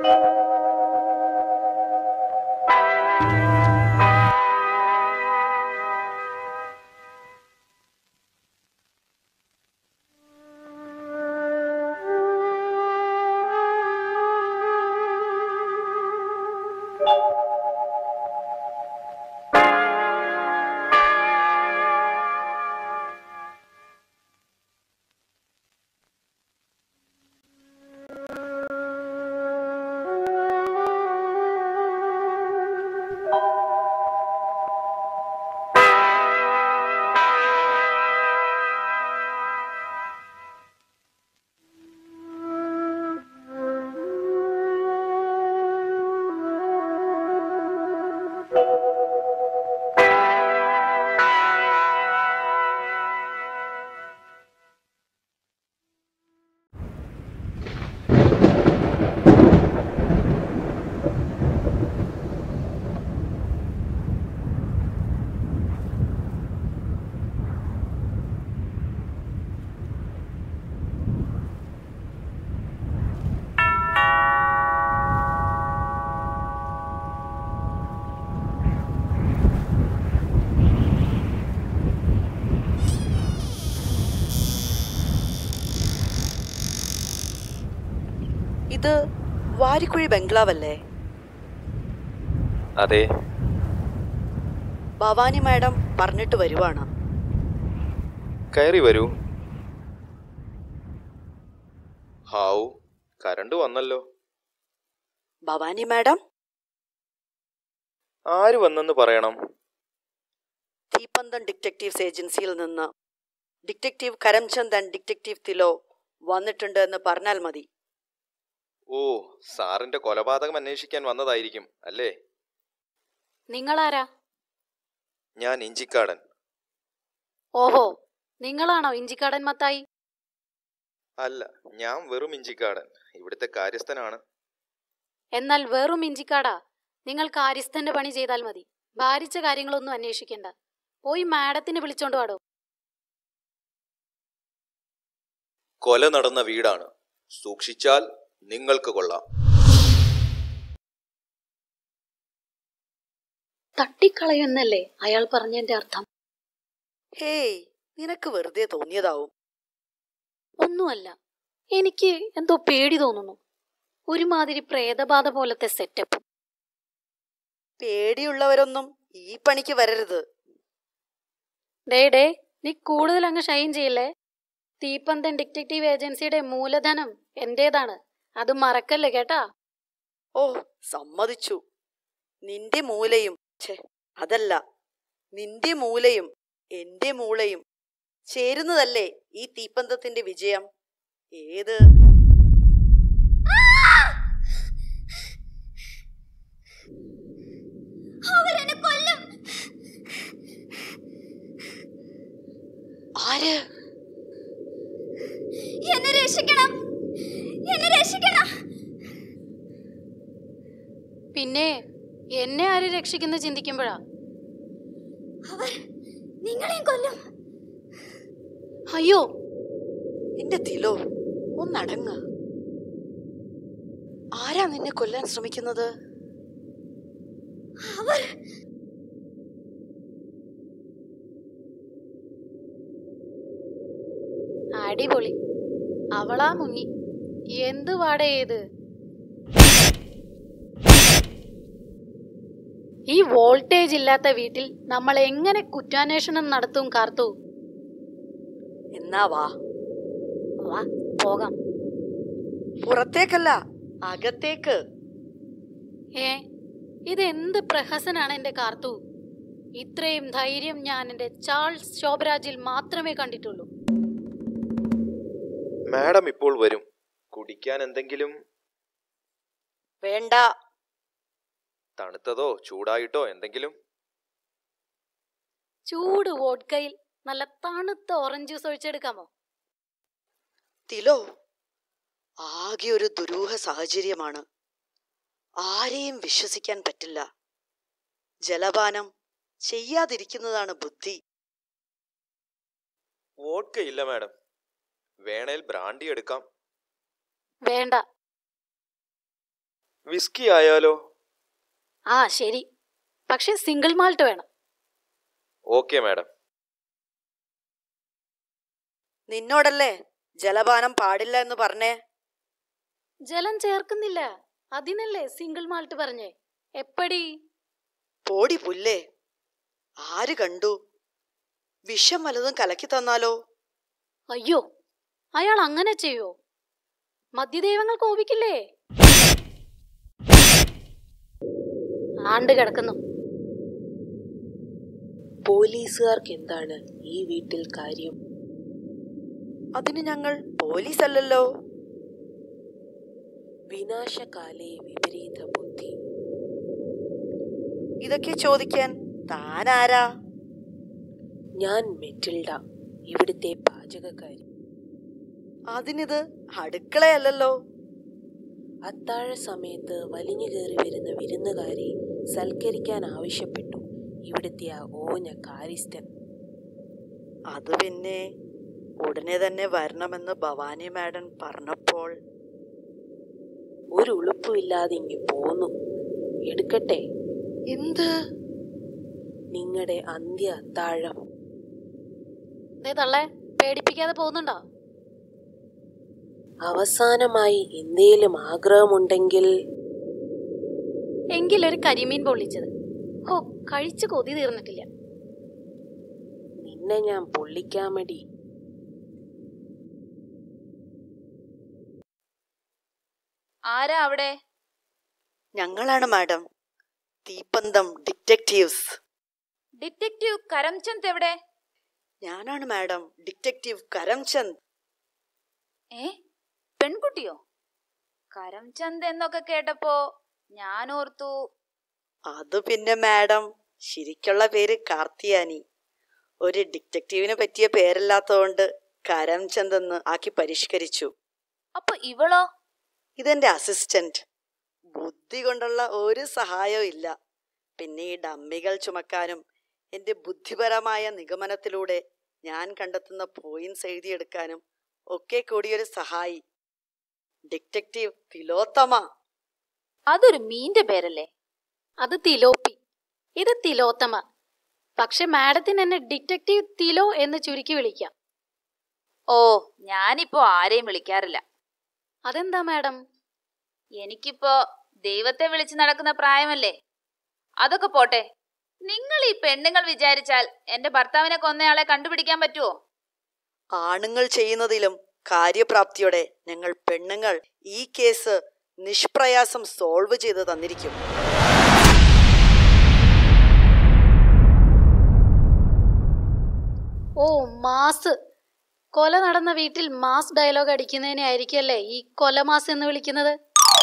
ഇത് വാരിക്കുഴി ബംഗ്ലാവല്ലേ അതെ ഭവാനി മാഡം പറഞ്ഞിട്ട് വരുവാണ് കയറി വരൂ ഹാവു കരണ്ട് വന്നല്ലോ ഭവാനി മാഡം ആര് വന്നെന്ന് പറയണം തീപ്പന്തൻ ഡിറ്റക്റ്റീവ്സ് ഏജൻസിയിൽ നിന്ന് detective Karamchand and detective Thilo വന്നിട്ടുണ്ട് എന്ന് പറഞ്ഞാൽ മതി ഓ സാറിന്റെ കൊലപാതകം അന്വേഷിക്കാൻ വന്നതായിരിക്കും അല്ലേ നിങ്ങളാരാ ഞാൻ ഇഞ്ചിക്കാടൻ ഓഹോ നിങ്ങളാണോ ഇഞ്ചിക്കാടൻ മത്തായി അല്ല ഞാൻ വെറും ഇഞ്ചിക്കാടൻ ഇവിടുത്തെ കാര്യസ്ഥനാണ് എന്നാൽ വെറും ഇഞ്ചിക്കാടാ നിങ്ങൾ കാര്യസ്ഥന്റെ പണി ചെയ്താൽ മതി ഭാരിച്ച കാര്യങ്ങളൊന്നും അന്വേഷിക്കണ്ട പോയി മാഡത്തിനെ വിളിച്ചോണ്ട് വാടോ കൊല നടന്ന വീടാണ് സൂക്ഷിച്ചാൽ നിങ്ങൾക്ക് കൊള്ളാം തട്ടിക്കളയുന്നല്ലേ അയാൾ പറഞ്ഞതിന്റെ അർത്ഥം ഹേയ് നിനക്ക് വെറുതെ തോന്നിയതാവും ഒന്നുമല്ല എനിക്ക് എന്തോ പേടി തോന്നുന്നു ഒരുമാതിരി പ്രേതബാധ പോലത്തെ സെറ്റപ്പ് പേടിയുള്ളവരൊന്നും ഈ പണിക്ക് വരരുത് ഡേ ഡേ നീ കൂടുതൽ അങ്ങ് ഷൈൻ ചെയ്യില്ലേ തീപ്പന്തൻ ഡിറ്റക്റ്റീവ് ഏജൻസിയുടെ മൂലധനം എന്റേതാണ് അത് മറക്കല്ലേ കേട്ടാ ഓ സമ്മതിച്ചു നിന്റെ മൂലയും ഛെ അതല്ല നിന്റെ മൂലയും എന്റെ മൂളയും ചേരുന്നതല്ലേ ഈ തീപ്പന്തത്തിന്റെ വിജയം ഏത് അവരെന്നെ കൊല്ലും ആര് എന്നെ രക്ഷിക്കണം എന്നെ രക്ഷിക്കണം പിന്നെ എന്നെ ആര് രക്ഷിക്കുന്ന ചിന്തിക്കുമ്പോഴാ അവർ നിങ്ങളെയും കൊല്ലും അയ്യോ എന്റെ തിലോ ഒന്നടങ്ങ ആരാ നിന്നെ കൊല്ലാൻ ശ്രമിക്കുന്നത് അവർ അടിപൊളി അവളാ മുങ്ങി എന്ത് വാടേ ഇത് ഈ വോൾട്ടേജ് ഇല്ലാത്ത വീട്ടിൽ നമ്മൾ എങ്ങനെ കുറ്റാന്വേഷണം നടത്തും കാർത്തു എന്നാ വാ വാ പോകാം പുറത്തേക്കല്ല അകത്തേക്ക് ഏ ഇതെന്ത് പ്രഹസനാണ് എന്റെ കാർത്തു ഇത്രയും ധൈര്യം ഞാൻ എന്റെ ചാൾസ് ശോഭരാജിൽ മാത്രമേ കണ്ടിട്ടുള്ളൂ മാഡം ഇപ്പോൾ വരും കുടിക്കാൻ എന്തെങ്കിലും വേണ്ട തണുത്തതോ ചൂടായിട്ടോ എന്തെങ്കിലും ചൂട് വോഡ്കയിൽ നല്ല തണുത്ത ഓറഞ്ച് ജ്യൂസ് ഒഴിച്ചെടുക്കാമോ തിലോ ആകെ ഒരു ദുരൂഹ സാഹചര്യമാണ് ആരെയും വിശ്വസിക്കാൻ പറ്റില്ല ജലപാനം ചെയ്യാതിരിക്കുന്നതാണ് ബുദ്ധി വോഡ്ക ഇല്ല മാഡം വേണേൽ ബ്രാൻഡി എടുക്കാം വേണ്ട വിസ്കി ആയാലോ ആ ശരി പക്ഷെ സിംഗിൾ മാൾട്ട് വേണം ഓക്കെ മാഡം നിന്നോടല്ലേ ജലപാനം പാടില്ല എന്ന് പറഞ്ഞേ ജലം ചേർക്കുന്നില്ല അതിനല്ലേ സിംഗിൾ മാൾട്ട് പറഞ്ഞേ എപ്പടി പോടി പുല്ലേ ആര് കണ്ടു വിഷം വല്ലതും കലക്കി തന്നാലോ അയ്യോ അയാൾ അങ്ങനെ ചെയ്യോ മദ്യദൈവങ്ങൾ കോപിക്കില്ലേ ആണ്ട് കിടക്കുന്നു പോലീസുകാർക്ക് എന്താണ് ഈ വീട്ടിൽ കാര്യം അതിന് ഞങ്ങൾ പോലീസല്ലല്ലോ വിനാശകാലേ വിപരീത ബുദ്ധി ഇതൊക്കെ ചോദിക്കാൻ താനാരാ ഞാൻ മെറ്റിൽഡ ഇവിടുത്തെ പാചകക്കാരി അതിനിത് അടുക്കളയല്ലല്ലോ അത്താഴ സമയത്ത് വലിഞ്ഞു കയറി വരുന്ന വിരുന്നുകാരെ സൽക്കരിക്കാൻ ആവശ്യപ്പെട്ടു ഇവിടുത്തെ ആ ഓഞ്ഞ കാരിസ്റ്റൻ അത് പിന്നെ ഉടനെ തന്നെ വരണമെന്ന് ഭവാനി മാഡം പറഞ്ഞപ്പോൾ ഒരു ഉളുപ്പുമില്ലാതെ ഇങ്ങ് പോന്നു എടുക്കട്ടെ എന്ത് നിങ്ങളുടെ അന്ത്യ അത്താഴം ദേ തള്ളേ പേടിപ്പിക്കാതെ പോകുന്നുണ്ടോ അവസാനമായി എന്തേലും ആഗ്രഹമുണ്ടെങ്കിൽ എങ്കിലൊരു കരിമീൻ പൊള്ളിച്ചത് ഹോ കഴിച്ചു കൊതി തീർന്നിട്ടില്ല നിന്നെ ഞാൻ പൊള്ളിക്കാമടി ആരാ അവിടെ ഞങ്ങളാണ് madam Theeppantham detectives detective Karamchand എവിടെ ഞാനാണ് മാഡം ഡിറ്റക്റ്റീവ് കരംചന്ദ് ഏ പെൺകുട്ടിയോ കരംചന്ദ് എന്നൊക്കെ കേട്ടപ്പോ ഞാൻ ഓർത്തു അത് പിന്നെ മാഡം ശരിക്കുള്ള പേര് കാർത്തിയാനി ഒരു ഡിറ്റക്റ്റീവിന് പറ്റിയ പേരല്ലാത്തതുകൊണ്ട് കരംചന്ദ് എന്ന് ആക്കി പരിഷ്കരിച്ചു അപ്പൊ ഇവളോ ഇതെന്റെ അസിസ്റ്റന്റ് ബുദ്ധി കൊണ്ടുള്ള ഒരു സഹായവും ഇല്ല പിന്നെ ഈ ഡമ്മികൾ ചുമക്കാനും എന്റെ ബുദ്ധിപരമായ നിഗമനത്തിലൂടെ ഞാൻ കണ്ടെത്തുന്ന പോയിന്റ്സ് എഴുതിയെടുക്കാനും ഒക്കെ കൂടിയൊരു സഹായി ഡിറ്റക്റ്റീവ് തിലോത്തമ അതൊരു മീന്റെ പേരല്ലേ അത് തിലോപ്പി ഇത് തിലോത്തമ പക്ഷെ മാഡത്തിന് എന്നെ ഡിറ്റക്റ്റീവ് തിലോ എന്ന് ചുരുക്കി വിളിക്കാം ഓ ഞാനിപ്പോ ആരെയും വിളിക്കാറില്ല അതെന്താ മാഡം എനിക്കിപ്പോ ദൈവത്തെ വിളിച്ചു നടക്കുന്ന പ്രായമല്ലേ അതൊക്കെ പോട്ടെ നിങ്ങൾ ഈ പെണ്ണുങ്ങൾ വിചാരിച്ചാൽ എന്റെ ഭർത്താവിനെ കൊന്നയാളെ കണ്ടുപിടിക്കാൻ പറ്റുമോ ആണുങ്ങൾ ചെയ്യുന്നതിലും കാര്യപ്രാപ്തിയോടെ ഞങ്ങൾ പെണ്ണുങ്ങൾ ഈ കേസ് നിഷ്പ്രയാസം സോൾവ് ചെയ്ത് തന്നിരിക്കും ഓ മാസ് കൊല നടന്ന വീട്ടിൽ മാസ് ഡയലോഗ് അടിക്കുന്നതിനെ ആയിരിക്കല്ലേ ഈ കൊലമാസ് എന്ന് വിളിക്കുന്നത്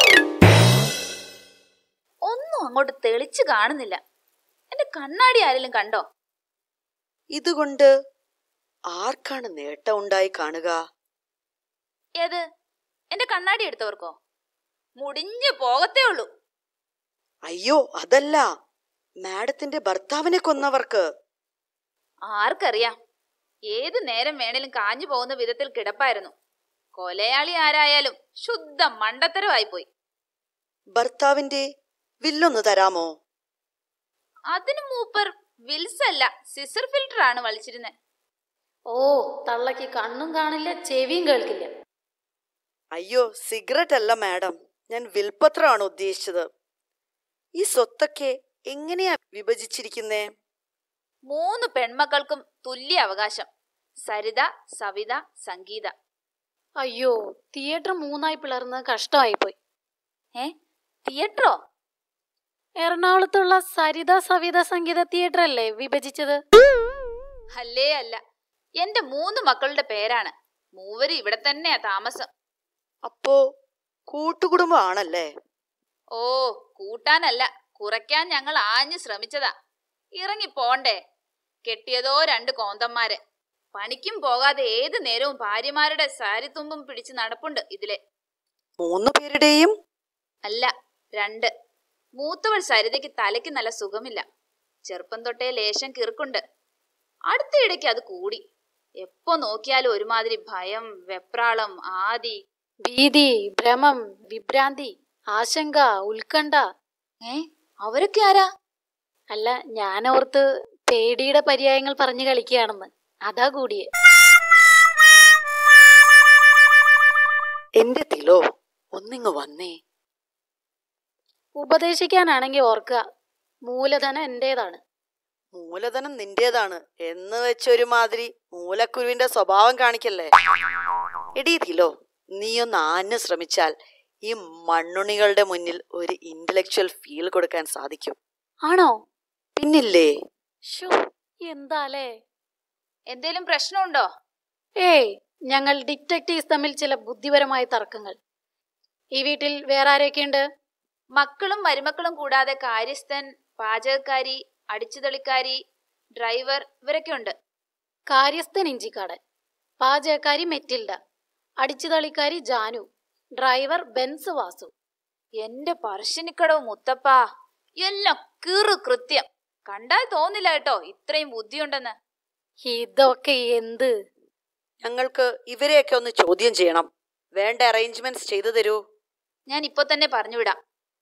ഒന്നും അങ്ങോട്ട് തെളിച്ചു കാണുന്നില്ല എന്റെ കണ്ണാടി ആരെങ്കിലും കണ്ടോ ഇതുകൊണ്ട് ആർക്കാണ് നേട്ടം ഉണ്ടായി കാണുക ഏത് എന്റെ കണ്ണാടി എടുത്തവർക്കോ മുടിഞ്ഞു പോകത്തേ ഉള്ളൂ അയ്യോ അതല്ല മാഡത്തിന്റെ ഭർത്താവിനെ കൊന്നവർക്ക് ആർക്കറിയാം ഏത് നേരം വേണേലും കാഞ്ഞു പോകുന്ന വിധത്തിൽ കിടപ്പായിരുന്നു കൊലയാളി ആരായാലും ശുദ്ധ മണ്ടത്തരമായിപ്പോയി ഭർത്താവിന്റെ വില്ലൊന്ന് തരാമോ അതിനു മൂപ്പർ വിൽസ് അല്ല സിസർ ഫിൽറ്റർ ആണ് വലിച്ചിരുന്നത് ഓ തള്ളക്ക് കണ്ണും കാണില്ല ചെവിയും കേൾക്കില്ല അയ്യോ സിഗരറ്റ് അല്ല മാഡം ഞാൻ വിൽപത്രമാണ് ഉദ്ദേശിച്ചത് ഈ സ്വത്തൊക്കെ എങ്ങനെയാ വിഭജിച്ചിരിക്കുന്നേ മൂന്ന് പെൺമക്കൾക്കും തുല്യ അവകാശം സരിത സവിത സംഗീത അയ്യോ തിയേറ്റർ മൂന്നായി പിളർന്ന് കഷ്ടമായിപ്പോയി ഏ തിയേറ്ററോ എറണാകുളത്തുള്ള സരിത സവിത സംഗീത തിയേറ്റർ അല്ലേ വിഭജിച്ചത് അല്ലേ അല്ല എന്റെ മൂന്ന് മക്കളുടെ പേരാണ് മൂവര് ഇവിടെ തന്നെയാ താമസം അപ്പോ കൂട്ടുകുടുംബം ആണല്ലേ ഓ കൂട്ടാനല്ല കുറയ്ക്കാൻ ഞങ്ങൾ ആഞ്ഞു ശ്രമിച്ചതാ ഇറങ്ങി പോണ്ടേ കെട്ടിയതോ രണ്ട് കോന്തന്മാര് പണിക്കും പോകാതെ ഏത് നേരവും ഭാര്യമാരുടെ സാരിത്തുമ്പും പിടിച്ച് നടപ്പുണ്ട് ഇതിലെ മൂന്ന് പേരുടെയും അല്ല രണ്ട് മൂത്തവൾ സരിതയ്ക്ക് തലയ്ക്ക് നല്ല സുഖമില്ല ചെറുപ്പം തൊട്ടേ ലേശം കിറുക്കുണ്ട് അടുത്തയിടയ്ക്ക് അത് കൂടി എപ്പോ നോക്കിയാലും ഒരുമാതിരി ഭയം വെപ്രാളം ആദി ഭീതി ഭ്രമം വിഭ്രാന്തി ആശങ്ക ഉത്കണ്ഠ ഏ അവരൊക്കെ ആരാ അല്ല ഞാനോർത്ത് പേടിയുടെ പര്യായങ്ങൾ പറഞ്ഞു കളിക്കുകയാണെന്ന് അതാ കൂടിയേ എന്റെ തിലോ ഒന്നിങ്ങ് വന്നേ ഉപദേശിക്കാനാണെങ്കിൽ ഓർക്കുക മൂലധനം എന്റേതാണ് മൂലധനം നിന്റേതാണ് എന്ന് വെച്ചൊരുമാതിരി മൂലക്കുരുവിന്റെ സ്വഭാവം കാണിക്കല്ലേ എടീ തിലോ നീയൊന്ന് ആഞ്ഞു ശ്രമിച്ചാൽ ഈ മണ്ണുണികളുടെ മുന്നിൽ ഒരു ഇന്റലക്ച്വൽ ഫീൽ കൊടുക്കാൻ സാധിക്കും ആണോ പിന്നില്ലേ ഷോ എന്താലേ എന്തേലും പ്രശ്നമുണ്ടോ ഏയ് ഞങ്ങൾ ഡിറ്റക്റ്റീവ്സ് തമ്മിൽ ചില ബുദ്ധിപരമായ തർക്കങ്ങൾ ഈ വീട്ടിൽ വേറെ ആരൊക്കെയുണ്ട് മക്കളും മരുമക്കളും കൂടാതെ കാര്യസ്ഥൻ പാചകക്കാരി അടിച്ചുതളിക്കാരി ഡ്രൈവർ ഇവരൊക്കെ ഉണ്ട് കാര്യസ്ഥൻ ഇഞ്ചിക്കാടൻ പാചകക്കാരി മെറ്റിൽഡ അടിച്ചുതളിക്കാരി ജാനു ഡ്രൈവർ ബെൻസ് വാസു എന്റെ പറശ്ശിനിക്കടവ് മുത്തപ്പാ എല്ലാം കീറു കൃത്യം കണ്ടാൽ തോന്നില്ല കേട്ടോ ഇത്രയും ബുദ്ധിയുണ്ടെന്ന് ഇതൊക്കെ എന്ത് ഞങ്ങൾക്ക് ഇവരെയൊക്കെ ഒന്ന് ചോദ്യം ചെയ്യണം വേണ്ട അറേഞ്ച്മെന്റ്സ് ചെയ്തു തരൂ ഞാൻ ഇപ്പൊ തന്നെ പറഞ്ഞുവിടാം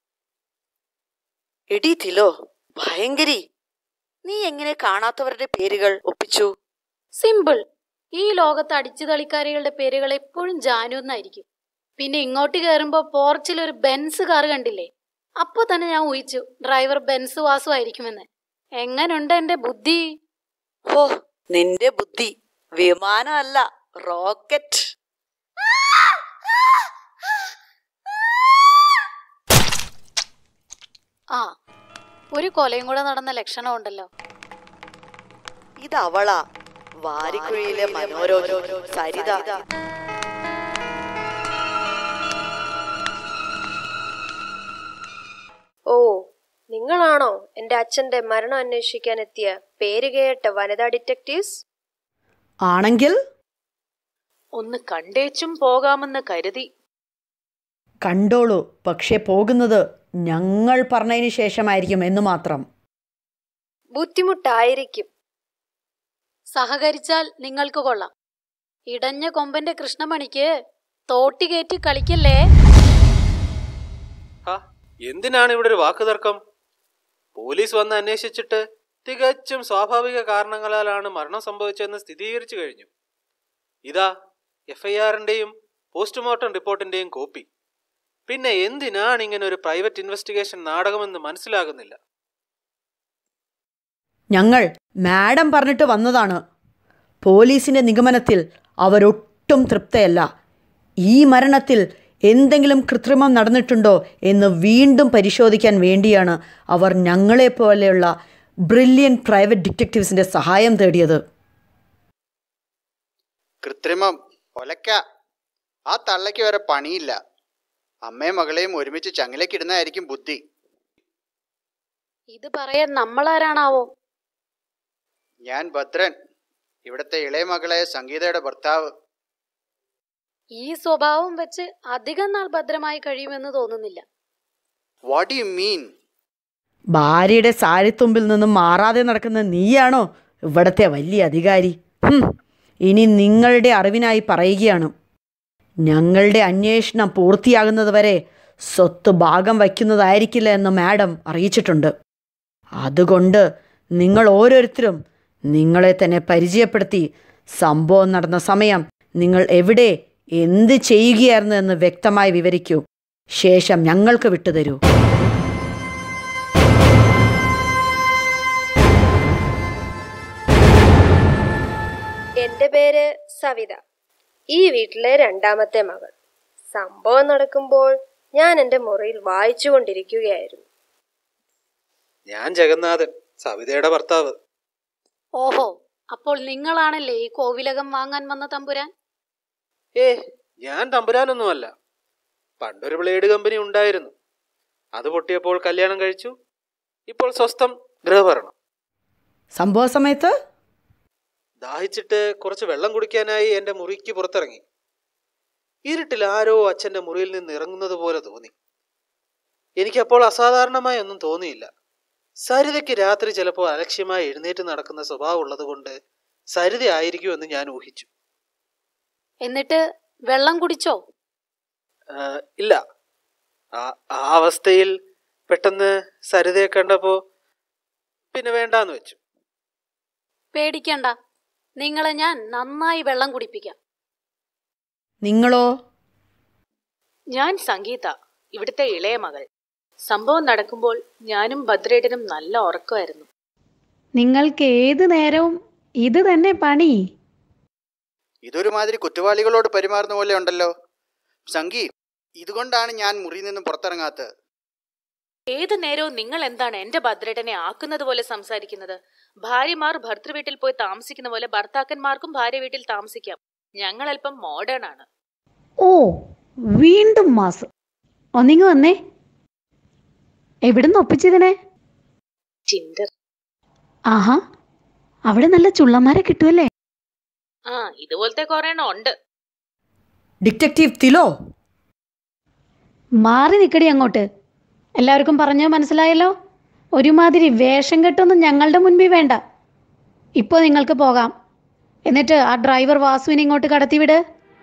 എടീ തിലോ ഭയങ്കരി നീ എങ്ങനെ കാണാത്തവരുടെ പേരുകൾ ഒപ്പിച്ചു സിമ്പിൾ ഈ ലോകത്ത് അടിച്ചുതളിക്കാരികളുടെ പേരുകൾ എപ്പോഴും ജാനു എന്നായിരിക്കും പിന്നെ ഇങ്ങോട്ട് കയറുമ്പോ പോർച്ചിൽ ഒരു ബെൻസ് കാർ കണ്ടില്ലേ അപ്പൊ തന്നെ ഞാൻ ഊഹിച്ചു ഡ്രൈവർ ബെൻസ് വാസു ആയിരിക്കുമെന്ന് എങ്ങനുണ്ട് എന്റെ ബുദ്ധി ഓ നിന്റെ ബുദ്ധി വിമാനമല്ല റോക്കറ്റ് ആ ഒരു കൊലയും കൂടെ നടന്ന ലക്ഷണമുണ്ടല്ലോ ഇത് അവളാ വാരിക്കുഴിയിലെ മനോരോജം സരിത ഓ നിങ്ങളാണോ എന്റെ അച്ഛന്റെ മരണം അന്വേഷിക്കാൻ എത്തിയ പേരുകേട്ട വനിതാ ഡിറ്റക്റ്റീവ്സ് ആണെങ്കിൽ ഒന്ന് കണ്ടേച്ചും പോകാമെന്ന് കരുതി കണ്ടോളൂ പക്ഷേ പോകുന്നത് ഞങ്ങൾ പറഞ്ഞതിന് ശേഷമായിരിക്കും എന്ന് മാത്രം ബുദ്ധിമുട്ടായിരിക്കും സഹകരിച്ചാൽ നിങ്ങൾക്ക് കൊള്ളാം ഇടഞ്ഞ കൊമ്പന്റെ കൃഷ്ണമണിക്ക് തോട്ടി കയറ്റി കളിക്കല്ലേ ഹാ എന്തിനാണ് ഇവിടെ ഒരു വാക്കുതർക്കം പോലീസ് വന്ന് അന്വേഷിച്ചിട്ട് തികച്ചും സ്വാഭാവിക കാരണങ്ങളാലാണ് മരണം സംഭവിച്ചതെന്ന് സ്ഥിരീകരിച്ചു കഴിഞ്ഞു ഇതാ എഫ് ഐ ആറിന്റെയും പോസ്റ്റ്മോർട്ടം റിപ്പോർട്ടിന്റെയും കോപ്പി പിന്നെ എന്തിനാണ് ഇങ്ങനെ ഒരു പ്രൈവറ്റ് ഇൻവെസ്റ്റിഗേഷൻ നാടകമെന്ന് മനസ്സിലാകുന്നില്ല ഞങ്ങൾ മാഡം പറഞ്ഞിട്ട് വന്നതാണ് പോലീസിന്റെ നിഗമനത്തിൽ അവരൊട്ടും തൃപ്തയല്ല ഈ മരണത്തിൽ എന്തെങ്കിലും കൃത്രിമം നടന്നിട്ടുണ്ടോ എന്ന് വീണ്ടും പരിശോധിക്കാൻ വേണ്ടിയാണ് അവർ ഞങ്ങളെപ്പോലെയുള്ള ബ്രില്യൻ പ്രൈവറ്റ് ഡിറ്റക്റ്റീവ്സിന്റെ സഹായം തേടിയത് കൃത്രിമം ഒലക്ക ആ തള്ളയ്ക്ക് വരെ പണിയില്ല അമ്മയും മകളെയും ഒരുമിച്ച് ചങ്ങലക്കിടുന്നതായിരിക്കും ബുദ്ധി ഇത് പറയാൻ നമ്മളാരാണാവോ ഞാൻ ഭദ്രൻ ഇവിടുത്തെ ഇളയ മകളെ സംഗീതയുടെ ഭർത്താവ് ഈ സ്വഭാവം വെച്ച് അധികം നാൾ ഭദ്രമായി കഴിയുമെന്ന് തോന്നുന്നില്ല വാട്ട് യു മീൻ ഭാര്യയുടെ സാരിത്തുമ്പിൽ നിന്നും മാറാതെ നടക്കുന്ന നീയാണോ ഇവിടത്തെ വലിയ അധികാരി ഹും, ഇനി നിങ്ങളുടെ അറിവിനായി പറയുകയാണ് ഞങ്ങളുടെ അന്വേഷണം പൂർത്തിയാകുന്നതുവരെ സ്വത്ത് ഭാഗം വയ്ക്കുന്നതായിരിക്കില്ല എന്ന് മാഡം അറിയിച്ചിട്ടുണ്ട് അതുകൊണ്ട് നിങ്ങൾ ഓരോരുത്തരും നിങ്ങളെ തന്നെ പരിചയപ്പെടുത്തി സംഭവം നടന്ന സമയം നിങ്ങൾ എവിടെ എന്ത് ചെയ്യുകയായിരുന്നു എന്ന് വ്യക്തമായി വിവരിക്കൂ ശേഷം ഞങ്ങൾക്ക് വിട്ടുതരൂ എന്റെ പേര് സവിത ഈ വീട്ടിലെ രണ്ടാമത്തെ മകൾ സംഭവം നടക്കുമ്പോൾ ഞാൻ എന്റെ മുറിയിൽ വായിച്ചുകൊണ്ടിരിക്കുകയായിരുന്നു ഞാൻ ജഗന്നാഥൻ സവിതയുടെ ഭർത്താവ് ഓഹോ അപ്പോൾ നിങ്ങളാണല്ലേ ഈ കോവിലകം വാങ്ങാൻ വന്ന തമ്പുരാൻ ഏ ഞാൻ തമ്പുരാനൊന്നുമല്ല പണ്ടൊരു ബ്ലേഡ് കമ്പനി ഉണ്ടായിരുന്നു അത് പൊട്ടിയപ്പോൾ കല്യാണം കഴിച്ചു ഇപ്പോൾ സ്വസ്ഥം ഗൃഹഭരണം സംഭവ സമയത്ത് ദാഹിച്ചിട്ട് കുറച്ച് വെള്ളം കുടിക്കാനായി എന്റെ മുറിക്ക് പുറത്തിറങ്ങി ഇരുട്ടിൽ ആരോ അച്ഛന്റെ മുറിയിൽ നിന്ന് ഇറങ്ങുന്നത് പോലെ തോന്നി എനിക്കപ്പോൾ അസാധാരണമായി ഒന്നും തോന്നിയില്ല സരിതയ്ക്ക് രാത്രി ചിലപ്പോൾ അലക്ഷ്യമായി എഴുന്നേറ്റ് നടക്കുന്ന സ്വഭാവം ഉള്ളതുകൊണ്ട് സരിത ആയിരിക്കുമെന്ന് ഞാൻ ഊഹിച്ചു എന്നിട്ട് വെള്ളം കുടിച്ചോ ആ, ഇല്ല ആ ആ അവസ്ഥയിൽ പെട്ടെന്ന് സരിതയെ കണ്ടപ്പോ പിന്നെ വേണ്ടാന്ന് വെച്ചു പേടിക്കണ്ട നിങ്ങളെ ഞാൻ നന്നായി വെള്ളം കുടിപ്പിക്കാം നിങ്ങളോ ഞാൻ സംഗീത ഇവിടുത്തെ ഇളയ മകൾ സംഭവം നടക്കുമ്പോൾ ഞാനും ഭദ്രേട്ടനും നല്ല ഉറക്കമായിരുന്നു നിങ്ങൾക്ക് ഏത് നേരവും ഇത് തന്നെ പണി ഇതൊരുമാതിരി കുറ്റവാളികളോട് പെരുമാറുന്ന പോലെ ഉണ്ടല്ലോ സംഗി ഇതുകൊണ്ടാണ് ഞാൻ മുറിയിൽ നിന്നും പുറത്തിറങ്ങാത്തത് ഏത് നേരവും നിങ്ങൾ എന്താണ് എന്റെ ഭദ്രേട്ടനെ ആക്കുന്നത് പോലെ സംസാരിക്കുന്നത് ഭാര്യമാർ ഭർത്തൃ വീട്ടിൽ പോയി താമസിക്കുന്ന പോലെ ഭർത്താക്കന്മാർക്കും ഭാര്യ വീട്ടിൽ താമസിക്കാം ഞങ്ങൾ അല്പം മോഡേൺ ആണ് ഓ വീണ്ടും മാസം ഒന്നിങ്ങ് വന്നേ എവിടുന്ന് ഒപ്പിച്ചതിനെ ടിൻഡർ ആഹാ അവിടെ നല്ല ചുള്ളന്മാരെ കിട്ടുമല്ലേ ആ ഇതുപോലത്തെ കുറെ എണ്ണം ഉണ്ട് ഡിറ്റക്റ്റീവ് തിലോ മാറി നിക്കടി അങ്ങോട്ട് എല്ലാവർക്കും പറഞ്ഞോ മനസ്സിലായല്ലോ ഒരുമാതിരി വേഷം കെട്ടൊന്നും ഞങ്ങളുടെ മുൻപിൽ വേണ്ട ഇപ്പോൾ നിങ്ങൾക്ക് പോകാം എന്നിട്ട് ആ ഡ്രൈവർ വാസുവിനെ ഇങ്ങോട്ട് കടത്തിവിട്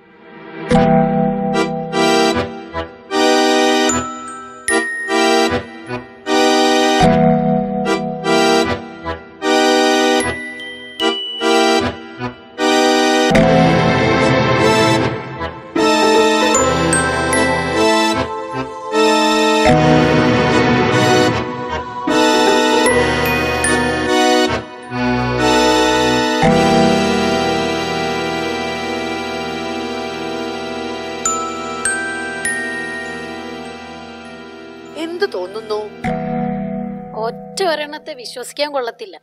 എന്തു തോന്നുന്നു ഒറ്റ ഒരെണ്ണത്തെ വിശ്വസിക്കാൻ കൊള്ളത്തില്ല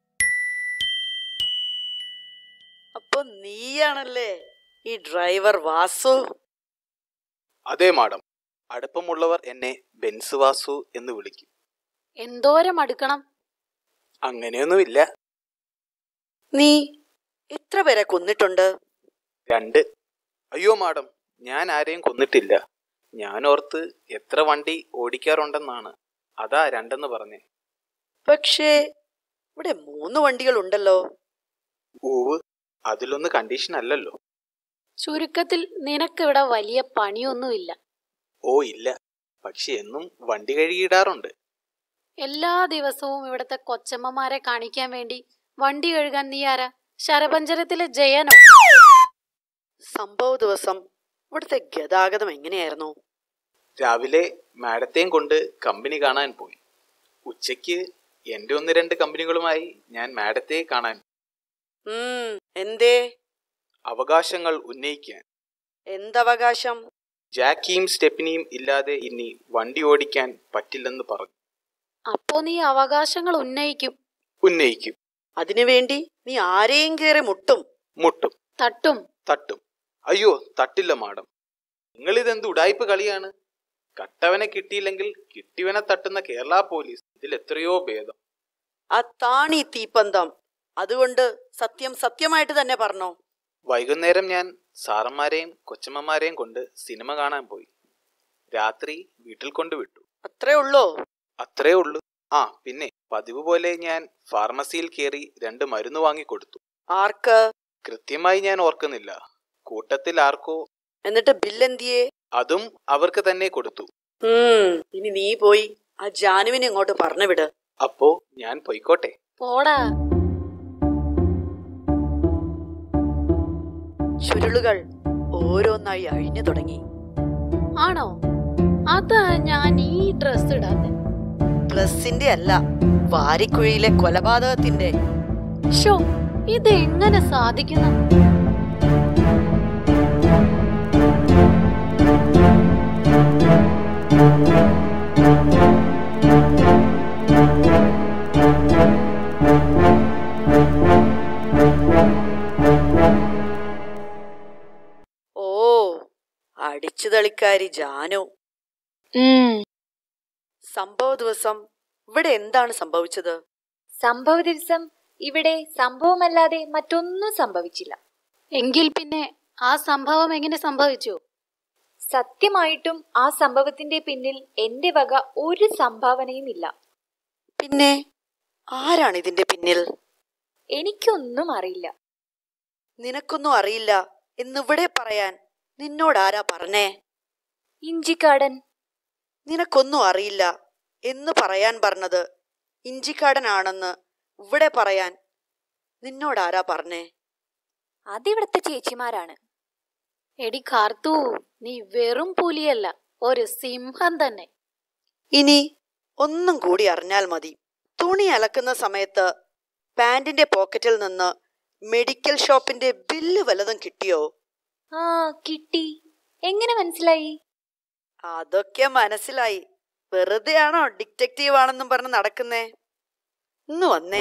അപ്പൊ നീയാണല്ലേ ഈ ഡ്രൈവർ വാസു അതെ മാഡം അടുപ്പമുള്ളവർ എന്നെ ബെൻസ് വാസു എന്ന് വിളിക്കും എന്തോരം അടുക്കണം അങ്ങനെയൊന്നുമില്ല നീ എത്ര പേരെ കൊന്നിട്ടുണ്ട് രണ്ട് അയ്യോ മാഡം ഞാൻ ആരെയും കൊന്നിട്ടില്ല ഞാൻ ഓർത്ത് എത്ര വണ്ടി ഓടിക്കാറുണ്ടെന്നാണ് അതാ രണ്ടെന്ന് പറഞ്ഞേ പക്ഷേ ഇവിടെ മൂന്ന് വണ്ടികൾ ഉണ്ടല്ലോ ഊവ് അതിലൊന്ന് കണ്ടീഷൻ അല്ലല്ലോ ചുരുക്കത്തിൽ നിനക്കിവിടെ വലിയ പണിയൊന്നുമില്ല ഓ ഇല്ല പക്ഷെ എന്നും വണ്ടി കഴുകിയിടാറുണ്ട് എല്ലാ ദിവസവും ഇവിടുത്തെ കൊച്ചമ്മമാരെ കാണിക്കാൻ വേണ്ടി വണ്ടി കഴുകാൻ നീ ആരാ ശരപഞ്ചരത്തിലെ ജയനോ സംഭവ ദിവസം ഇവിടുത്തെ ഗതാഗതം എങ്ങനെയായിരുന്നു രാവിലെ മാഡത്തെയും കൊണ്ട് കമ്പനി കാണാൻ പോയി ഉച്ചയ്ക്ക് എൻ്റെ ഒന്ന് രണ്ട് കമ്പനികളുമായി ഞാൻ മാഡത്തെ കാണാൻ ഉം എന്തേ അവകാശങ്ങൾ ഉന്നയിക്കാൻ എന്തവകാശം ജാക്കിയും സ്റ്റെപ്പിനിയും ഇല്ലാതെ ഇനി വണ്ടി ഓടിക്കാൻ പറ്റില്ലെന്ന് പറഞ്ഞു അപ്പോ നീ അവകാശങ്ങൾ ഉന്നയിക്കും ഉന്നയിക്കും അതിനുവേണ്ടി നീ ആരെയും കയറി മുട്ടും മുട്ടും തട്ടും തട്ടും അയ്യോ തട്ടില്ല മാഡം നിങ്ങളിതെന്ത് ഉടായ്പ കളിയാണ് കട്ടവനെ കിട്ടിയില്ലെങ്കിൽ കിട്ടിയവനെ തട്ടുന്ന കേരള പോലീസ് ഇതിൽ എത്രയോ ഭേദം ആ താണി തീപ്പന്തം അതുകൊണ്ട് സത്യം സത്യമായിട്ട് തന്നെ പറഞ്ഞോ വൈകുന്നേരം ഞാൻ സാറന്മാരെയും കൊച്ചമ്മമാരെയും കൊണ്ട് സിനിമ കാണാൻ പോയി രാത്രി വീട്ടിൽ കൊണ്ടുവിട്ടു അത്രേ ഉള്ളോ അത്രേ ഉള്ളൂ ആ പിന്നെ പതിവ് പോലെ ഞാൻ ഫാർമസിയിൽ കയറി രണ്ട് മരുന്ന് വാങ്ങിക്കൊടുത്തു ആർക്ക് കൃത്യമായി ഞാൻ ഓർക്കുന്നില്ല കൂട്ടത്തിൽ ആർക്കോ എന്നിട്ട് ബില്ലെന്തിയെ അതും അവർക്ക് തന്നെ കൊടുത്തു ഉം ഇനി നീ പോയി ആ ജാനുവിനെ ഇങ്ങോട്ട് പറഞ്ഞു വിട് അപ്പോ ഞാൻ പൊയ്ക്കോട്ടെ പോടാ ചുരുളുകൾ ഓരോന്നായി അഴിഞ്ഞു തുടങ്ങി ആണോ അതാ ഞാൻ ഈ ഡ്രസ് ഇടാത്തെ ഡ്രസ്സിന്റെ അല്ല വാരിക്കുഴിയിലെ കൊലപാതകത്തിന്റെ ഷോ ഇത് എങ്ങനെ സാധിക്കുന്നു ഓ അടിച്ചുതളിക്കാരി ജാനു സംഭവ ദിവസം ഇവിടെ എന്താണ് സംഭവിച്ചത് സംഭവ ദിവസം ഇവിടെ സംഭവമല്ലാതെ മറ്റൊന്നും സംഭവിച്ചില്ല എങ്കിൽ പിന്നെ ആ സംഭവം എങ്ങനെ സംഭവിച്ചു സത്യമായിട്ടും ആ സംഭവത്തിന്റെ പിന്നിൽ എന്റെ വക ഒരു സംഭാവനയും ഇല്ല പിന്നെ ആരാണ് ഇതിന്റെ പിന്നിൽ എനിക്കൊന്നും അറിയില്ല നിനക്കൊന്നും അറിയില്ല എന്നിവിടെ പറയാൻ നിന്നോടാരാ പറഞ്ഞേ ഇഞ്ചിക്കാടൻ നിനക്കൊന്നും അറിയില്ല എന്ന് പറയാൻ പറഞ്ഞത് ഇഞ്ചിക്കാടനാണെന്ന് ഇവിടെ പറയാൻ നിന്നോടാരാ പറഞ്ഞേ അതിവിടുത്തെ ചേച്ചിമാരാണ് എടി കാർത്തു നീ വെറും പുലിയല്ല ഒരു സിംഹം തന്നെ ഇനി ഒന്നും കൂടി അറിഞ്ഞാൽ മതി തുണി അലക്കുന്ന സമയത്ത് പാന്റിന്റെ പോക്കറ്റിൽ നിന്ന് മെഡിക്കൽ ഷോപ്പിന്റെ ബില്ല് വല്ലതും കിട്ടിയോ ആ കിട്ടി എങ്ങനെ മനസ്സിലായി അതൊക്കെ മനസ്സിലായി വെറുതെയാണോ ഡിറ്റക്റ്റീവ് ആണെന്നും പറഞ്ഞ് നടക്കുന്നേ ഇന്ന് വന്നേ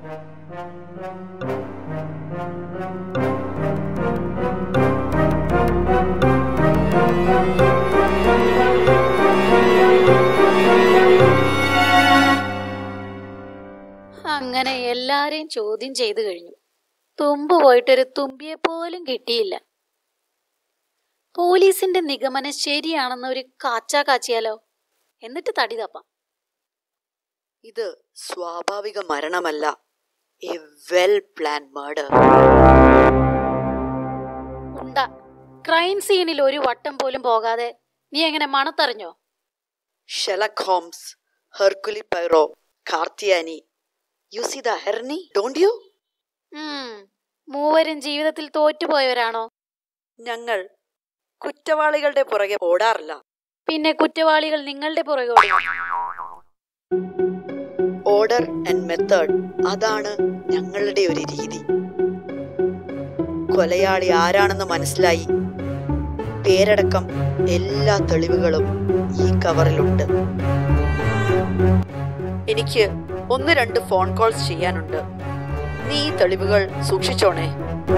അങ്ങനെ എല്ലാരെയും ചോദ്യം ചെയ്തു കഴിഞ്ഞു തുമ്പ് പോയിട്ടൊരു തുമ്പിയെ പോലും കിട്ടിയില്ല പോലീസിന്റെ നിഗമനം ശരിയാണെന്ന് ഒരു കാച്ചാ കാച്ചിയാലോ എന്നിട്ട് തടി തപ്പാം ഇത് സ്വാഭാവിക മരണമല്ല എ വെൽ പ്ലാൻ മർഡർ ഉണ്ട ക്രൈം സീനിൽ ഒരു വട്ടം പോലും പോകാതെ നീ എങ്ങനെ മണത്തറിഞ്ഞോ Sherlock Holmes Hercule Poirot Karthiyani you see the ഹെർണി ഡോണ്ട് യു ഉം, മൂവരും ജീവിതത്തിൽ തോറ്റുപോയവരാണോ ഞങ്ങൾ കുറ്റവാളികളുടെ പുറകെ ഓടാറില്ല പിന്നെ കുറ്റവാളികൾ നിങ്ങളുടെ പുറകെ ഓടും ഓർഡർ ആൻഡ് മെത്തേഡ് അതാണ് ഞങ്ങളുടെ ഒരു രീതി കൊലയാളി ആരാണെന്ന് മനസ്സിലായി പേരടക്കം എല്ലാ തെളിവുകളും ഈ കവറിലുണ്ട് എനിക്ക് ഒന്ന് രണ്ട് ഫോൺ കോൾസ് ചെയ്യാനുണ്ട് നീ ഈ തെളിവുകൾ സൂക്ഷിച്ചോണേ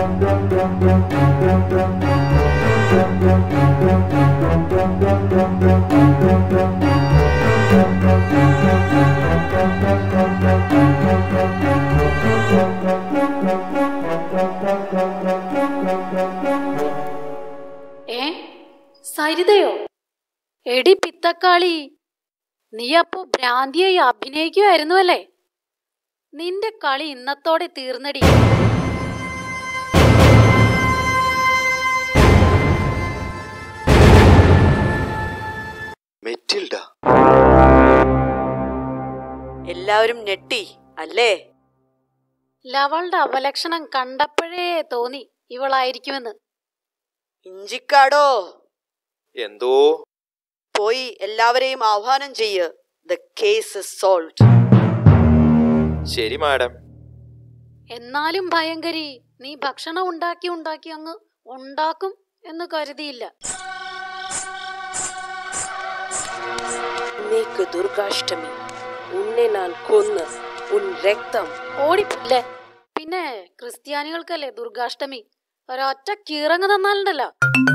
ഏ സരിതയോ എടി പിത്തക്കാളി നീ അപ്പോ ഭ്രാന്തിയായി അഭിനയിക്കുമായിരുന്നു അല്ലേ നിന്റെ കളി ഇന്നത്തോടെ തീർന്നടി മെറ്റിൽഡ എല്ലാവരും ഞെട്ടി അല്ലേ ലവളുടെ അവലക്ഷണം കണ്ടപ്പോഴേ തോന്നി ഇവളായിരിക്കുമെന്ന് ഇഞ്ചിക്കാടോ എന്തോ പോയി എല്ലാവരെയും ആഹ്വാനം ചെയ്യ് ദ കേസ് സോൾവ് ശരി മാഡം എന്നാലും ഭയങ്കരി നീ ഭക്ഷണം ഉണ്ടാക്കി ഉണ്ടാക്കി അങ്ങ് ഉണ്ടാക്കും എന്ന് കരുതിയില്ല இன்னைக்கு துர்காஷ்டமி உன்னை நான் கொன்னு உன் ரத்தம் ഓടിപ്പില്ലേ പിന്നെ ക്രിസ്ത്യാനികൾക്കല്ലേ ദുർഗാഷ്ടമി ഒരൊറ്റ കീറങ്ങ് തന്നാലുണ്ടല്ലോ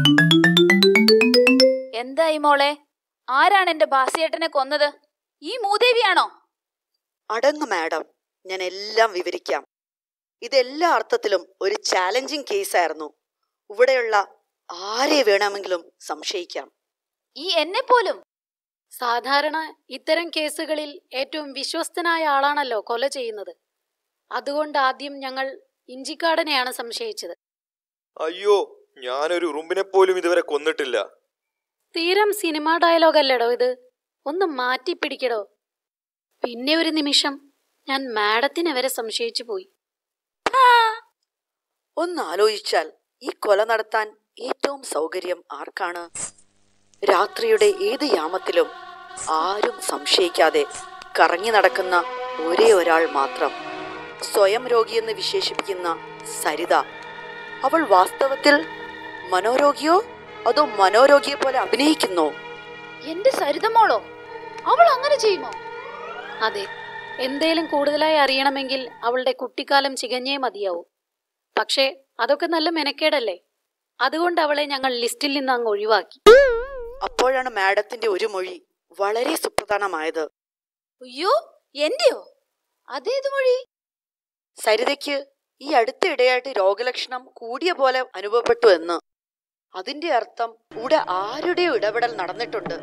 എന്തായി മോളെ ആരാണ് എന്റെ ബാസിയേട്ടനെ കൊന്നത് ഈ മൂദേവിയാണോ അടങ്ങ് മാഡം ഞാൻ എല്ലാം വിവരിക്കാം ഇത് എല്ലാ അർത്ഥത്തിലും ഒരു ചാലഞ്ചിങ് കേസായിരുന്നു ഇവിടെയുള്ള ആരെ വേണമെങ്കിലും സംശയിക്കാം ഈ എന്നെ പോലും സാധാരണ ഇത്തരം കേസുകളിൽ ഏറ്റവും വിശ്വസ്തനായ ആളാണല്ലോ കൊല ചെയ്യുന്നത് അതുകൊണ്ട് ആദ്യം ഞങ്ങൾ ഇഞ്ചിക്കാടനെയാണ് സംശയിച്ചത് അയ്യോ ഞാനൊരു ഉറുമ്പിനെ പോലും ഇതുവരെ കൊന്നിട്ടില്ല തീരം സിനിമാ ഡയലോഗ് അല്ലേടോ ഇത് ഒന്ന് മാറ്റിപ്പിടിക്കടോ പിന്നെ ഒരു നിമിഷം ഞാൻ മാഡത്തിനെ വരെ സംശയിച്ചു പോയി ഒന്ന് ആലോചിച്ചാൽ ഈ കൊല നടത്താൻ ഏറ്റവും സൗകര്യം ആർക്കാണ് രാത്രിയുടെ ഏത് യാമത്തിലും ആരും സംശയിക്കാതെ കറങ്ങി നടക്കുന്ന ഒരേ ഒരാൾ മാത്രം സ്വയം രോഗിയെന്ന് വിശേഷിപ്പിക്കുന്ന സരിത അവൾ വാസ്തവത്തിൽ മനോരോഗിയോ അതോ മനോരോഗിയെ പോലെ അഭിനയിക്കുന്നോ എന്റെ സരിതമോളോ അവൾ അങ്ങനെ ചെയ്യുമോ അതെ എന്തേലും കൂടുതലായി അറിയണമെങ്കിൽ അവളുടെ കുട്ടിക്കാലം ചികഞ്ഞേ മതിയാവൂ പക്ഷേ അതൊക്കെ നല്ല മെനക്കേടല്ലേ അതുകൊണ്ട് അവളെ ഞങ്ങൾ ലിസ്റ്റിൽ നിന്ന് അങ്ങ് ഒഴിവാക്കി അപ്പോഴാണ് മാഡത്തിന്റെ ഒരു മൊഴി വളരെ സുപ്രധാനമായത് അയ്യോ എന്റെയോ അതേത് മൊഴി സരിതയ്ക്ക് ഈ അടുത്തിടെയായിട്ട് രോഗലക്ഷണം കൂടിയ പോലെ അനുഭവപ്പെട്ടു എന്ന് അതിന്റെ അർത്ഥം കൂടെ ആരുടെയോ ഇടപെടൽ നടന്നിട്ടുണ്ട്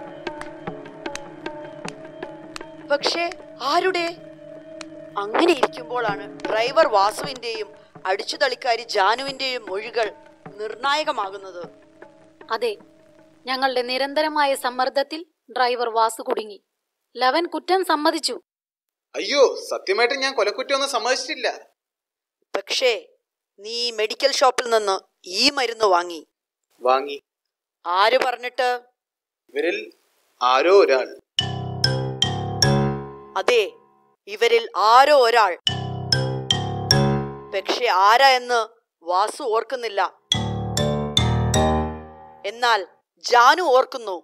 പക്ഷേ ആരുടെ അങ്ങനെ ഇരിക്കുമ്പോഴാണ് ഡ്രൈവർ വാസുവിന്റെയും അടിച്ചുതളിക്കാരി ജാനുവിന്റെയും മൊഴികൾ നിർണായകമാകുന്നത് അതെ ഞങ്ങളുടെ നിരന്തരമായ സമ്മർദ്ദത്തിൽ ഡ്രൈവർ വാസു കുടുങ്ങി ലവൻ കുറ്റം സമ്മതിച്ചു അയ്യോ സത്യമായിട്ട് ഞാൻ കൊലക്കുറ്റമൊന്നും സമ്മതിച്ചിട്ടില്ല പക്ഷേ നീ മെഡിക്കൽ ഷോപ്പിൽ നിന്ന് ഈ മരുന്ന് വാങ്ങി വാങ്ങി ആര് പറഞ്ഞിട്ട് ഇവരിൽ ആരോ ഒരാൾ അതെ ഇവരിൽ ആരോ ഒരാൾ പക്ഷെ ആരാ എന്ന് വാസു ഓർക്കുന്നില്ല എന്നാൽ ജാനു ഓർക്കുന്നു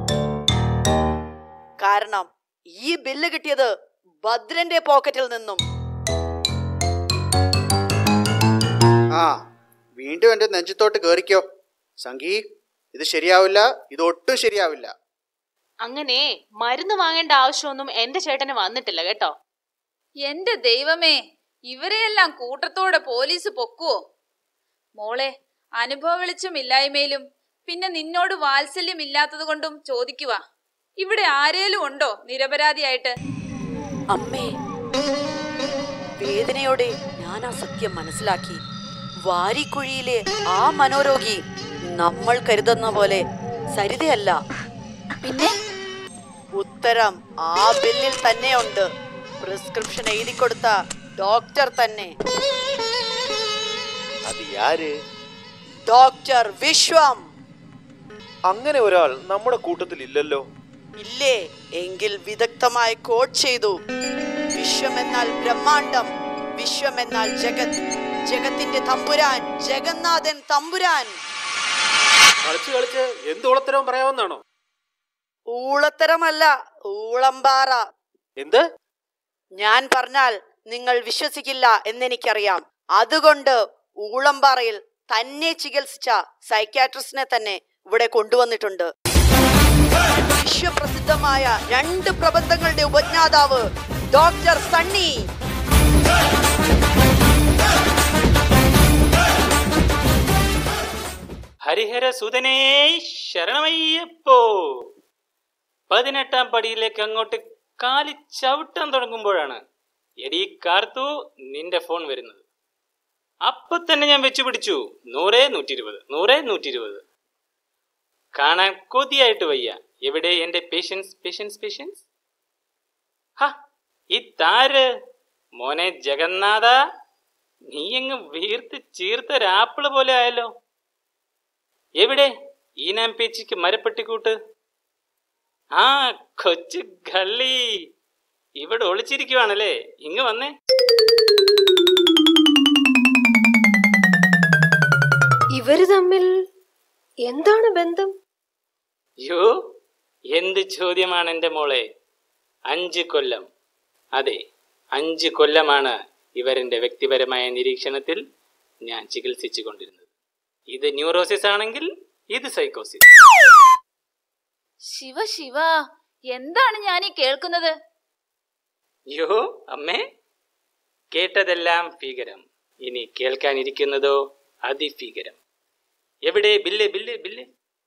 കാരണം ഈ ബില്ല് കിട്ടിയത് ഭദ്രന്റെ പോക്കറ്റിൽ നിന്നും ആ വീണ്ടും എൻ്റെ നെഞ്ചത്തോട്ട് കയറിക്കോ സംഗീ ഇത് ശരിയാവില്ല ഇത് ഒട്ടും ശരിയാവില്ല അങ്ങനെ മരുന്ന് വാങ്ങേണ്ട ആവശ്യമൊന്നും എന്റെ ചേട്ടന് വന്നിട്ടില്ല കേട്ടോ എന്റെ ദൈവമേ ഇവരെയെല്ലാം കൂട്ടത്തോടെ പോലീസ് പൊക്കുവോ മോളെ അനുഭവ വെളിച്ചമില്ലായ്മയിലും പിന്നെ നിന്നോട് വാത്സല്യം ഇല്ലാത്തത് കൊണ്ടും ചോദിക്കുക ഇവിടെ ആരേലും ഉണ്ടോ നിരപരാധിയായിട്ട് അമ്മേ വേദനയോടെ ഞാൻ ആ സത്യം മനസ്സിലാക്കി വാരിക്കുഴിയിലെ ആ മനോരോഗി നമ്മൾ കരുതുന്ന പോലെ സരിതയല്ല പിന്നെ ഉത്തരം ആ ബില്ലിൽ തന്നെയുണ്ട് പ്രിസ്ക്രിപ്ഷൻ എഴുതി കൊടുത്ത ഡോക്ടർ തന്നെ അത് യാര് ഡോക്ടർ വിശ്വം അങ്ങനെ ഒരാൾ നമ്മുടെ കൂട്ടത്തിൽ ഇല്ലല്ലോ ഇല്ലേ എങ്കിൽ വിദഗ്ധമായി കോഡ് ചെയ്തു വിശ്വം എന്നാൽ ബ്രഹ്മാണ്ടം വിശ്വം എന്നാൽ ജഗത് ജഗത്തിന്റെ തമ്പുരാൻ ജഗന്നാഥൻ തമ്പുരാൻ കളിച്ച് കളിച്ച് എന്ത് ഉളത്തരവും പറയാവുന്നാണോ ഊളത്തരമല്ല ഊളമ്പാറ എന്ത് ഞാൻ പറഞ്ഞാൽ നിങ്ങൾ വിശ്വസിക്കില്ല എന്നെനിക്കറിയാം അതുകൊണ്ട് ഊളമ്പാറയിൽ തന്നെ ചികിത്സിച്ച സൈക്യാട്രിസ്റ്റിനെ തന്നെ ഇവിടെ കൊണ്ടുവന്നിട്ടുണ്ട് വിശ്വപ്രസിദ്ധമായ രണ്ട് പ്രബന്ധങ്ങളുടെ ഉപജ്ഞാതാവ് ഡോക്ടർ സണ്ണി ഹരിഹര സുതനേ ശരണമയ്യപ്പോ പതിനെട്ടാം പടിയിലേക്ക് അങ്ങോട്ട് കാലി ചവിട്ടാൻ തുടങ്ങുമ്പോഴാണ് എടീ കാർത്തു നിന്റെ ഫോൺ വരുന്നത് അപ്പൊ തന്നെ ഞാൻ വെച്ചു പിടിച്ചു നൂറേ നൂറ്റി ഇരുപത് നൂറേ നൂറ്റി ഇരുപത് കാണാൻ കൊതിയായിട്ട് വയ്യ എവിടെ എന്റെ പേഷ്യൻസ് പേഷ്യൻസ് പേഷ്യൻസ് ഹ ഇതാര് മോനെ ജഗന്നാഥ നീ അങ്ങ് വീർത്ത് ചീർത്തൊരാപ്പിള് പോലെ ആയല്ലോ എവിടെ ഈനാം പേച്ചിക്ക് മരപ്പെട്ടിക്കൂട്ട് ആ കൊച്ചു ഗള്ളി ഇവിടെ ഒളിച്ചിരിക്കുവാണല്ലേ ഇങ്ങ് വന്നേ ഇവര് തമ്മിൽ എന്താണ് ബന്ധം യോ എന്ത് ചോദ്യമാണ് എൻ്റെ മോളെ അഞ്ച് കൊല്ലം അതെ അഞ്ച് കൊല്ലമാണ് ഇവരെന്റെ വ്യക്തിപരമായ നിരീക്ഷണത്തിൽ ഞാൻ ചികിത്സിച്ചു കൊണ്ടിരുന്നത് ഇത് ന്യൂറോസിസ് ആണെങ്കിൽ ഇത് സൈക്കോസിസ് ശിവ ശിവ എന്താണ് ഞാൻ ഈ കേൾക്കുന്നത് യോ അമ്മേ കേട്ടതെല്ലാം ഭീകരം ഇനി കേൾക്കാനിരിക്കുന്നതോ അതിഭീകരം എവിടെ ബില്ല് ബില്ല് ബില്ല്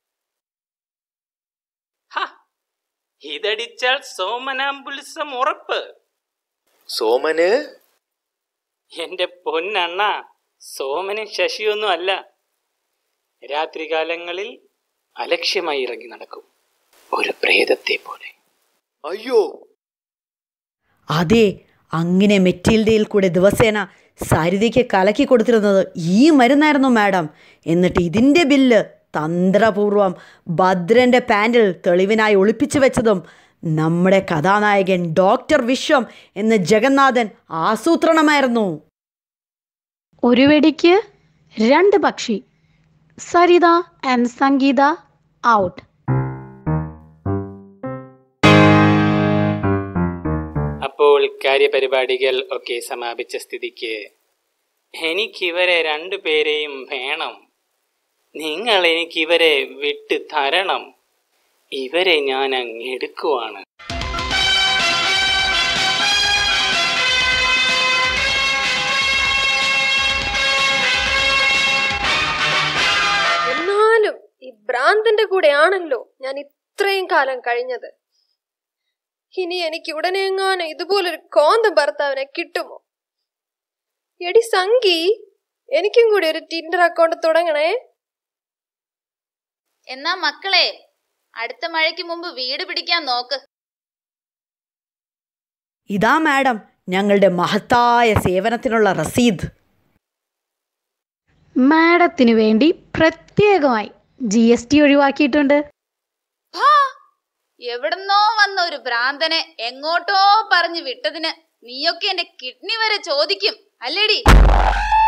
ഹ, ഇതടിച്ചാൽ സോമനാംബുലിസം ഉറപ്പ് സോമന് എന്റെ പൊന്നണ്ണ സോമനും ശശിയൊന്നും അല്ല രാത്രികാലങ്ങളിൽ അലക്ഷ്യമായി ഇറങ്ങി നടക്കും ഒരു പ്രേതത്തെ പോലെ അയ്യോ അതെ അങ്ങനെ മെറ്റിൽഡയിൽ കൂടെ ദിവസേന സരിതയ്ക്ക് കലക്കി കൊടുത്തിരുന്നത് ഈ മരുന്നായിരുന്നു മാഡം എന്നിട്ട് ഇതിൻ്റെ ബില്ല് തന്ത്രപൂർവം ഭദ്രന്റെ പാൻറിൽ തെളിവിനായി ഒളിപ്പിച്ചു വെച്ചതും നമ്മുടെ കഥാനായകൻ ഡോക്ടർ വിശ്വം എന്ന ജഗന്നാഥൻ ആസൂത്രണമായിരുന്നു ഒരു വെടിക്ക് രണ്ട് പക്ഷി സരിത ആൻഡ് സംഗീത ഔട്ട് അപ്പോൾ കാര്യപരിപാടികൾ ഒക്കെ സമാപിച്ച സ്ഥിതിക്ക് എനിക്കിവരെ രണ്ടുപേരെയും വേണം നിങ്ങൾ എനിക്കിവരെ വിട്ടു തരണം ഇവരെ ഞാൻ അങ്ങ് എടുക്കുവാണ് എന്നാലും ഈ ഭ്രാന്തന്റെ കൂടെയാണല്ലോ ഞാൻ ഇത്രയും കാലം കഴിഞ്ഞത് ഇനി എനിക്ക് ഉടനെ എങ്ങാനും ഇതുപോലൊരു കോന്തം ഭർത്താവിനെ കിട്ടുമോ എടി സംഗി എനിക്കും കൂടി ഒരു ടിൻഡർ അക്കൗണ്ട് തുടങ്ങണേ എന്നാ മക്കളെ അടുത്ത മഴയ്ക്ക് മുമ്പ് വീട് പിടിക്കാൻ നോക്ക് ഇതാ മാഡം ഞങ്ങളുടെ മഹത്തായ സേവനത്തിനുള്ള റസീദ് മാഡത്തിനു വേണ്ടി പ്രത്യേകമായി ജി എസ് ടി ഒഴിവാക്കിയിട്ടുണ്ട് ഭാ, എവിടുന്നോ വന്ന ഒരു ഭ്രാന്തനെ എങ്ങോട്ടോ പറഞ്ഞു വിട്ടതിന് നീയൊക്കെ എന്റെ കിഡ്നി വരെ ചോദിക്കും അല്ലേടി